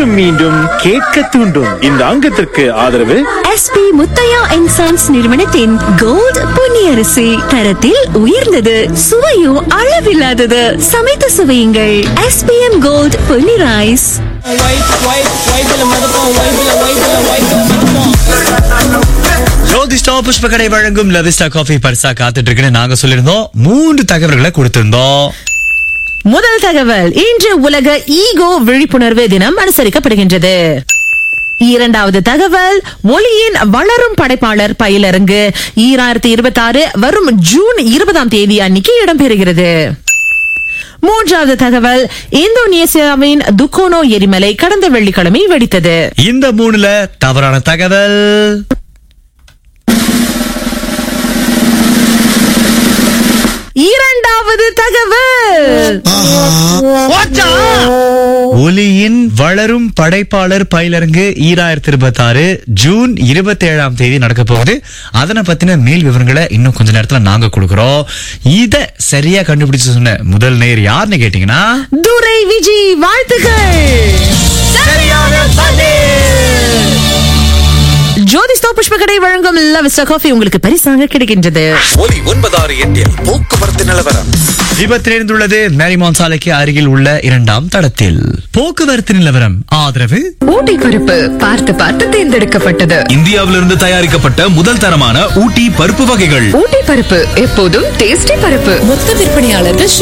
மீண்டும் மீண்டும் கேட்க தூண்டும் இந்த அங்கத்திற்கு ஆதரவு எஸ்பி முத்தையா அண்ட் சன்ஸ் நிறுவனத்தின் கோல்ட் பொன்னியரிசி தரத்தில் உயர்ந்தது சுவையும் அளவில்லாதது சமைத்து சுவையுங்கள் எஸ்பிஎம் கோல்ட் பொன்னி ரைஸ் ஜோதிஷ்டா புஷ்பகடை வழங்கும் லவிஸ்டா காஃபி பரிசா காத்துட்டு இருக்குன்னு நாங்க சொல்லியிருந்தோம் மூன்று தகவல்களை கொடுத்திருந்தோம் முதல் தகவல் இன்று உலக ஈகோ விழிப்புணர்வு தினம் அனுசரிக்கப்படுகின்றது இரண்டாவது தகவல் ஒளியின் வளரும் படைப்பாளர் பயிலரங்கு ஈராயிரத்தி இருபத்தி ஆறு வரும் ஜூன் இருபதாம் தேதி அன்னைக்கு இடம்பெறுகிறது மூன்றாவது தகவல் இந்தோனேசியாவின் துக்கோனோ எரிமலை கடந்த வெள்ளிக்கிழமை வெடித்தது இந்த மூணுல தவறான தகவல் இரண்டாவது தகவல் ஒலியின் வளரும் படைப்பாளர் பயிலரங்கு ஈராயிரத்தி இருபத்தி ஆறு ஜூன் இருபத்தி ஏழாம் தேதி நடக்க போகுது அதனை பத்தின மேல் விவரங்களை இன்னும் கொஞ்ச நேரத்துல நாங்க கொடுக்கறோம் இத சரியா கண்டுபிடிச்சு சொன்ன முதல் நேர் யாருன்னு கேட்டீங்கன்னா துரை விஜி வாழ்த்துக்கள் ஜோதிஸ்தோ புஷ்பகடை வழங்கும் லவிஸ்டா காஃபி உங்களுக்கு பரிசாக கிடைக்கின்றது ஒலி ஒன்பதாறு எட்டில் போக்குவரத்து நிலவரம் விபத்து நேர்ந்துள்ளது மேரிமான் சாலைக்கு அருகில் உள்ள இரண்டாம் தடத்தில் போக்குவரத்து நிலவரம் ஆதரவு ஊட்டி பருப்பு பார்த்து பார்த்து தேர்ந்தெடுக்கப்பட்டது இந்தியாவிலிருந்து தயாரிக்கப்பட்ட முதல் தரமான ஊட்டி பருப்பு வகைகள் ஊட்டி பருப்பு எப்போதும் டேஸ்டி பருப்பு மொத்த விற்பனையாளர்கள்